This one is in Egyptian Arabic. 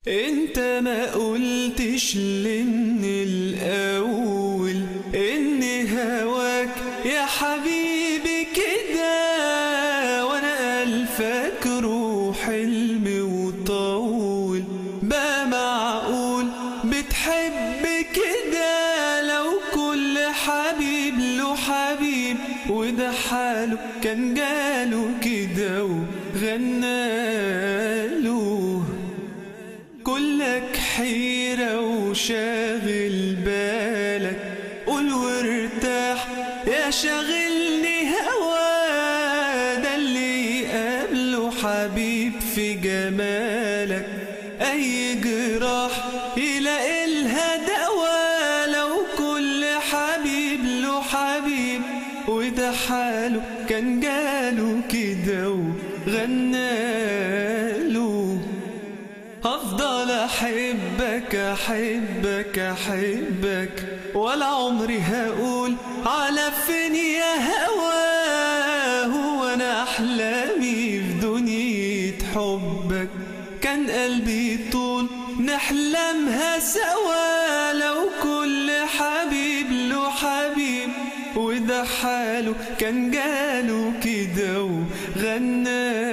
انت ما قلتش لي من الاول ان هواك يا حبيبي كده وانا الفك روح حلم وطول بقى معقول بتحب كده لو كل حبيب له حبيب وده حاله كان جاله كده وغناله كلك حيرة وشاغل بالك قول وارتاح يا شاغلني هوا ده اللي يقابله حبيب في جمالك أي جراح يلاقي لها دوا لو كل حبيب له حبيب وده حاله كان جاله كده وغناله هفضل احبك احبك احبك ولا عمري هقول على فين يا هوا هو انا احلامي في دنيا حبك كان قلبي طول نحلمها سوا لو كل حبيب له حبيب وده حاله كان جاله كده وغنى